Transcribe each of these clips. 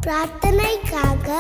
பிரார்த்தனைக்காக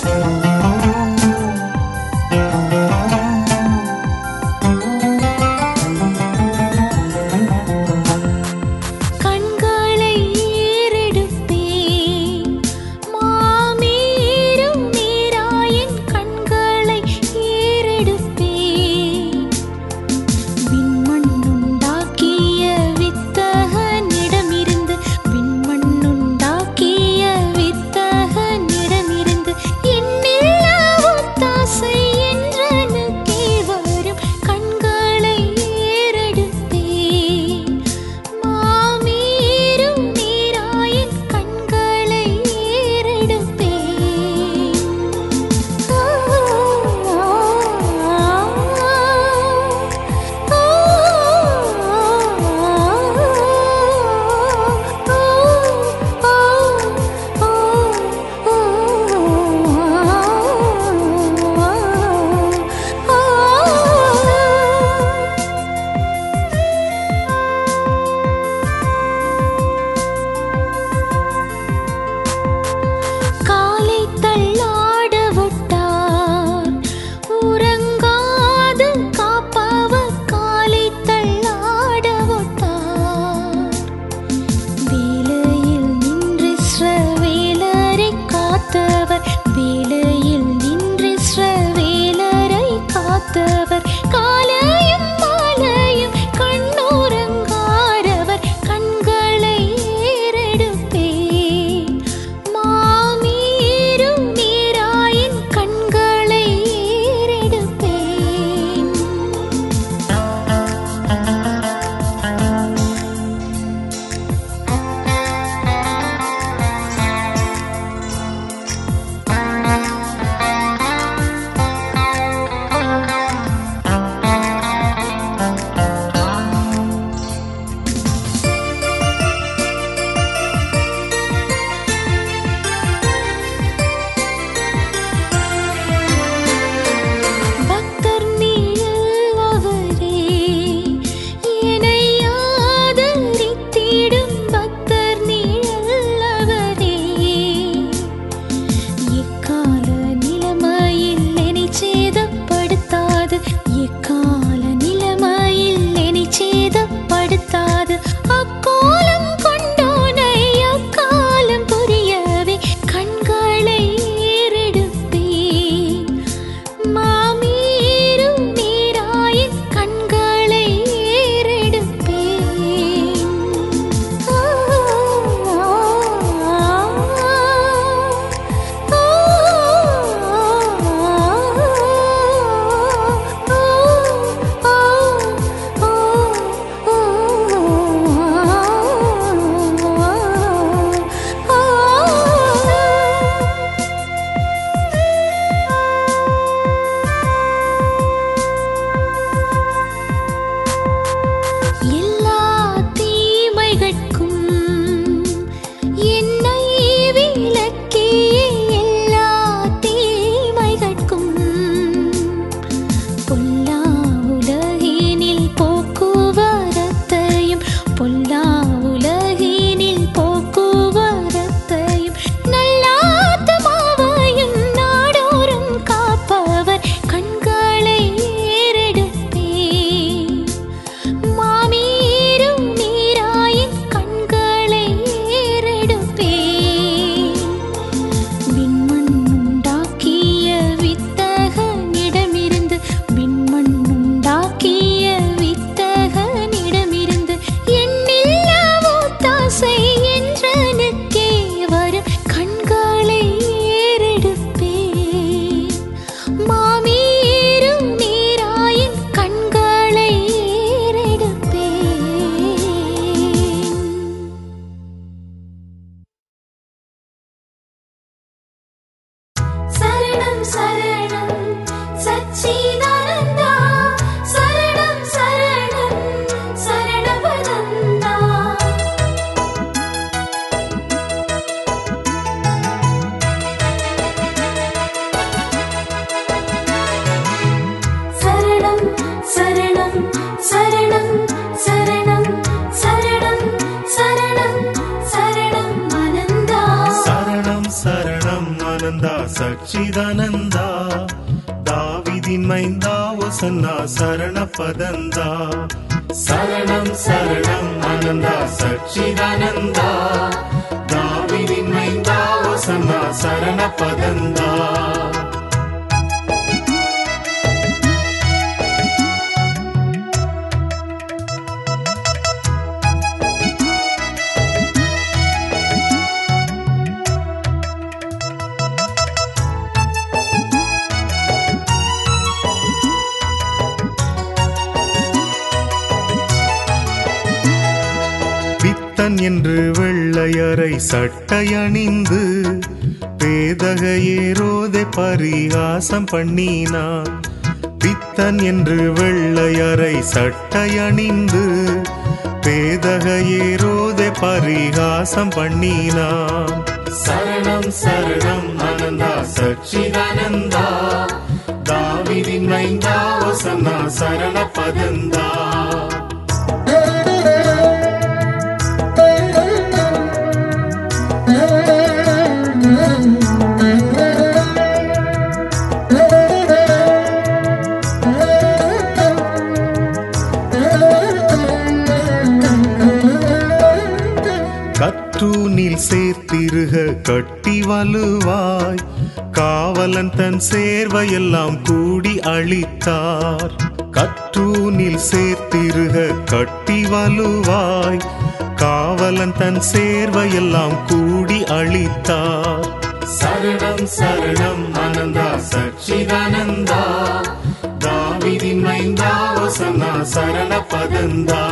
கண்களை ஏறெடுப்பேன் மாமீரும் நீராயின் கண்களை ஏறெடுப்பேன் விண்மண்ணுண்டாக்கிய வித்தகனிடமிருந்து விண்மண்ணுண்டாக்கிய வித்தகனிடமிருந்து எண்ணில்லா ஒத்தாசை என்றனுக்கே வரும் கண்களை ஏறெடுப்பேன் மாமீரும் நீராயின் கண்களை ஏறெடுப்பேன் ஆ காலை தள்ளாட விட்டார் உறங்காது காப்பவர் காலை தள்ளாட விட்டார் வேலையில் நின்று ஸ்ரவேலரை காத்தவர் வேலையில் நின்று ஸ்ரவேலரை காத்தவர் காலையும் மாலையும் கண்ணுறங்காரவர் கண்களை ஏறெடுப்பேன் மாமீரும் நீராயின் கண்களை ஏறெடுப்பேன் பக்தர் நீழல் அவரே என்னை ஆதரித்திடும் பக்தர் நீழல் அவரே எக்கால நிலைமையில் என்னை சேதப்படுத்தாது எக்கால நிலைமையில் என்னை சேதப்படுத்தாது அக்கோலம் கொண்டோனை அக்காலம் புரியவே கண்களை ஏறெடுப்பேன் மாமீரும் நீராயின் கண்களை ஏறெடுப்பேன் ஆ எல்லா தீமைகட்கும் என்னை விலக்கிய எல்லா தீமைகட்கும் பொல்லா உலகினில் போக்குவரத்தையும் பொல்லா உலகினில் போக்குவரத்தையும் நல்லாத்மாவையும் நாடோறும் காப்பவர் கண்களை ஏறெடுப்பேன் மாமீரும் நீராயின் கண்களை ஏறெடுப்பேன் விண்மண்ணுண்டாக்கிய வித்தகனிடமிருந்து விண்மண்ணுண்டாக்கிய வித்தகனிடமிருந்து எண்ணில்லா ஒத்தாசை என்றனுக்கே வரும் கண்களை ஏறெடுப்பேன் மாமீரும் நீராயின் கண்களை ஏறெடுப்பேன் சரணம் சரணம் சச்சிதானந்தா சரணம் சரணம் சரணபதந்தா சரணம் சரணம் சரணம் சரணம் சரணம் சரணம் சரணம் அனந்தா சரணம் சரணம் ஆனந்தா சச்சிதானந்தா தாவிதின் மைந்தா ஒசன்னா சரண பதந்தா சரணம் சரணம் ஆனந்தா சச்சிதானந்தா தாவிதின் மைந்தா ஒசன்னா சரண பதந்தா பித்தன் என்று வெள்ளையரை சட்டையணிந்து பேதகையேரோதை பரிகாசம் பண்ணினான் பித்தன் என்று வெள்ளையரை சட்டையணிந்து பேதகையேரோதை பரிகாசம் பண்ணினான் சரணம் சரணம் ஆனந்தா சச்சிதானந்தா தாவிதின் மைந்தா ஒசன்னா சரண பதந்தா கற்றூனில் சேர்த்திருக கட்டி வலுவாய் காவலன் தன் சேர்வையெல்லாம் கூடி அளித்தார் கற்றூனில் சேர்த்திருக கட்டி வலுவாய் காவலன் தன் சேர்வையெல்லாம் கூடி அளித்தார் சரணம் சரணம் ஆனந்தா சச்சிதானந்தா தாவிதின் மைந்தா வசனா சரண பதந்தா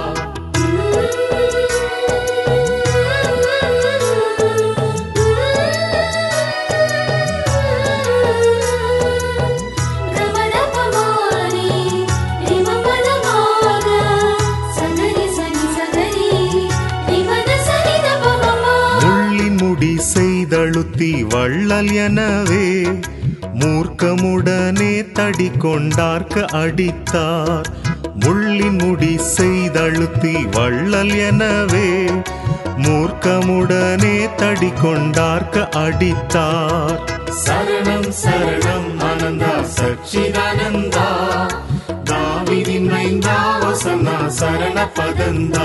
கமலபவானி ரிமபதமாக சகரி சனி சகரி ரிமத சனிதபமமா முள்ளின் முடி செய்தழுத்தி வள்ளல் எனவே மூர்க்கமுடனே தடி கொண்டார்க்க அடித்தார் முள்ளின் முடி செய்தழுத்தி வள்ளல் எனவே மூர்க்கமுடனே தடி கொண்டார்க்க அடித்தார் சரணம் சரணம் ஆனந்தா சச்சிதானந்தா தாவிதின் மைந்தா வசனா சரண பதந்தா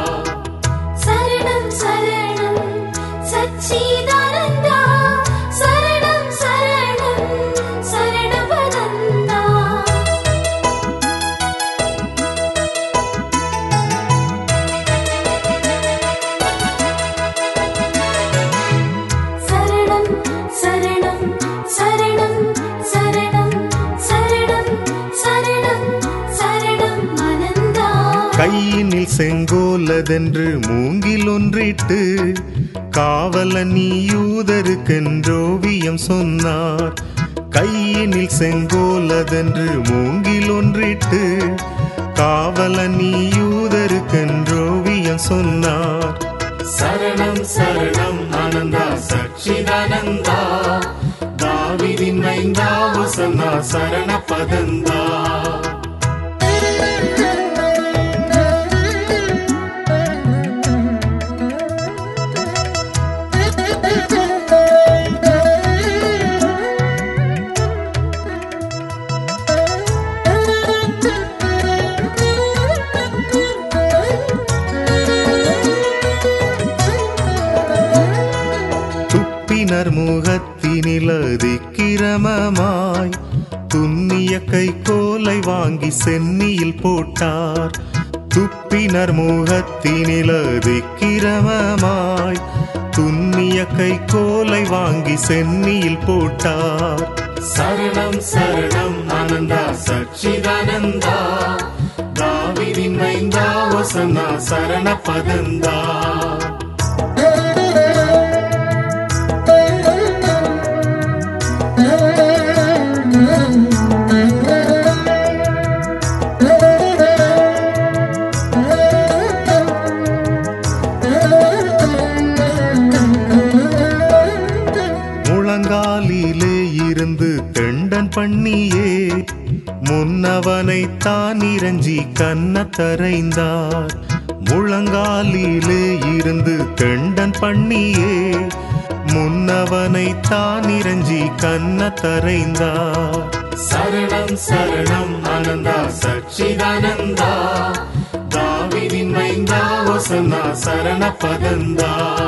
சரணம் சரணம் சச்சிதானந்தா சரணம் சரணம் சரணபதந்தா சரணம் சரணம் சரணம் சரணம் சரணம் சரணம் சரணம் அனந்தா கையினில் செங்கோலதென்று மூங்கில் ஒன்றிட்டு காவலன் நீ யூதருக்கென்றோவியம் சொன்னார் கையினில் செங்கோலதென்று மூங்கில் ஒன்றிட்டு காவலன் நீ யூதருக்கென்றோவியம் சொன்னார் சரணம் சரணம் ஆனந்தா சச்சிதானந்தா தாவிதின் மைந்தா வசனா சரண பதந்தா துப்பினர் முகத்தினிலதிக்கிரமமாய் துன்னிய கை கோலை வாங்கி சென்னியில் போட்டார் துப்பினர் முகத்தினிலதிக்கிரமமாய் துன்னிய கை கோலை வாங்கி சென்னியில் போட்டார் சரணம் சரணம் ஆனந்தா சச்சிதானந்தா தாவிதின் மைந்தா வசனா சரண பதந்தா முழங்காலிலே இருந்து தெண்டன் பண்ணியே முன்னவனை தான் இறஞ்சி கண்ண தரைந்தார் முழங்காலிலே இருந்து தெண்டன் பண்ணியே முன்னவனை தான் இறஞ்சி கண்ண தரைந்தார் சரணம் சரணம் அனந்தா சச்சிதானந்தா தாவிதின் மைந்தா ஒசன்னா சரண பதந்தா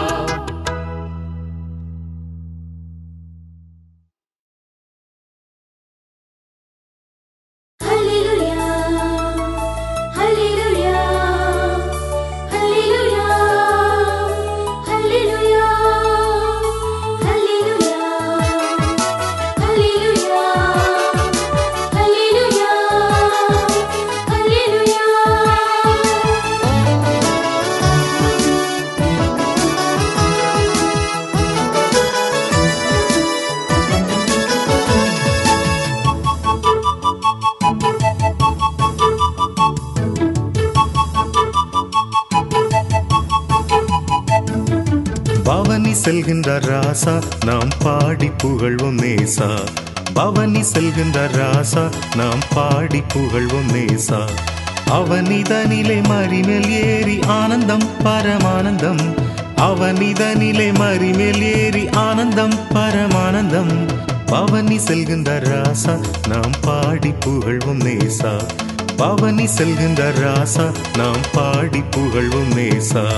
ஹல்லேலூயா ஹல்லேலூயா ஹல்லேலூயா ஹல்லேலூயா ஹல்லேலூயா ஹல்லேலூயா ஹல்லேலூயா பவனி செல்கின்ற ராசா நாம் பாடி புகழ்வோம் நேசா பவனி செல்கின்ற ராசா நாம் பாடி புகழ்வோம் நேசா அவனிதனிலே மறிமேல் ஏறி ஆனந்தம் பரமானந்தம் அவனிதனிலே மறிமேல் ஏறி ஆனந்தம் பரமானந்தம் பவனி செல்கின்ற ராசா நாம் பாடி புகழ்வோம் நேசா பவனி செல்கின்ற ராசா நாம் பாடி புகழ்வோம் நேசா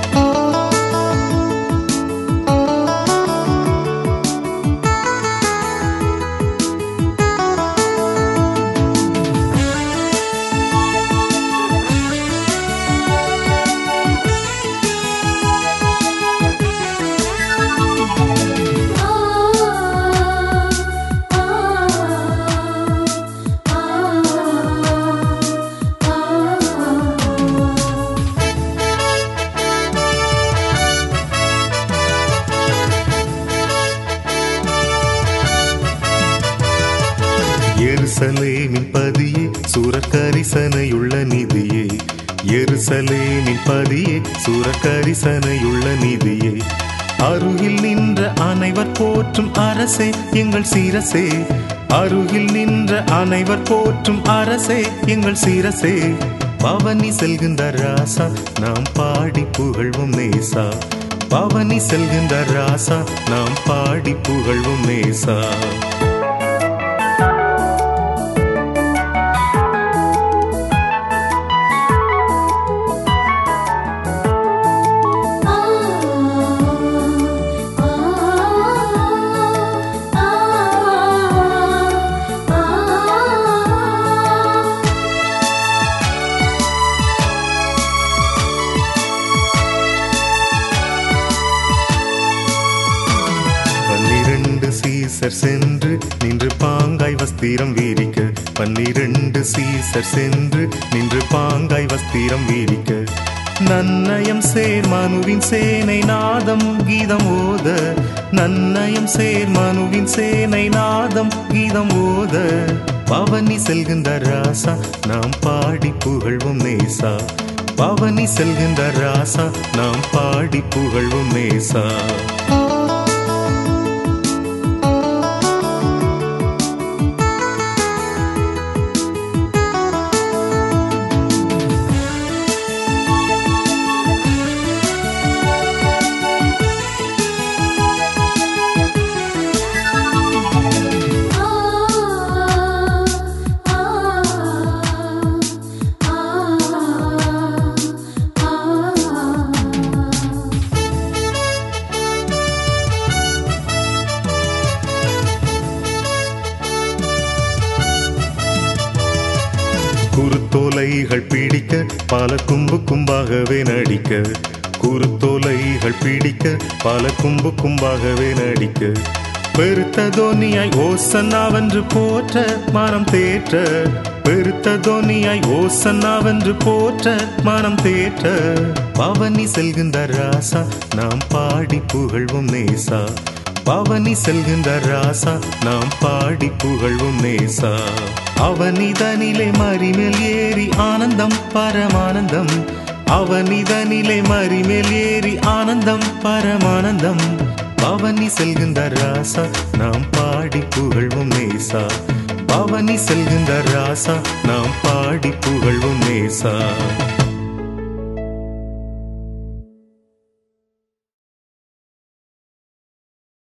எருசலேமின் பதியே சூரக்கரிசனையுள்ள நிதியே எருசலேமின் பதியே சூரக்கரிசனையுள்ள நிதியே அருகில் நின்ற அனைவர் போற்றும் அரசே எங்கள் சீரசே அருகில் நின்ற அனைவர் போற்றும் அரசே எங்கள் சீரசே பவனி செல்கின்ற ராசா நாம் பாடி புகழ்வோம் நேசா பவனி செல்கின்ற ராசா நாம் பாடி புகழ்வோம் நேசா பன்னிரண்டு சீசர் சென்று நின்று பாங்காய் வஸ்திரம் வீரிக்க பன்னிரண்டு சீசர் சென்று நின்று பாங்காய் வஸ்திரம் வீரிக்க நன்னயம் சேர் மனுவின் சேனை நாதம் கீதம் ஓத நன்னயம் சேர் மனுவின் சேனை நாதம் கீதம் ஓத பவனி செல்கின்ற ராசா நாம் பாடி புகழ்வோம் நேசா பவனி செல்கின்ற ராசா நாம் பாடி புகழ்வோம் நேசா குருத்தோலைகள் பிடிக்க பல கும்பு கும்பாகவே நடிக்க குருத்தோலைகள் பிடிக்க பல கும்பு கும்பாகவே நடிக்க பெருத்த தோனியாய் ஓசன்னாவென்று போற்ற மனம் தேற்ற பெருத்த தோனியாய் ஓசன்னாவென்று போற்ற மனம் தேற்ற பவனி செல்கின்ற ராசா நாம் பாடி புகழ்வோம் நேசா பவனி செல்கின்ற ராசா நாம் பாடி புகழ்வோம் நேசா அவனிதனிலே மறிமேல் ஏறி ஆனந்தம் பரமானந்தம் அவனிதனிலே மறிமேல் ஏறி ஆனந்தம் பரமானந்தம் பவனி செல்கின்ற ராசா நாம் பாடி புகழ்வோம் நேசா பவனி செல்கின்ற ராசா நாம் பாடி புகழ்வோம் நேசா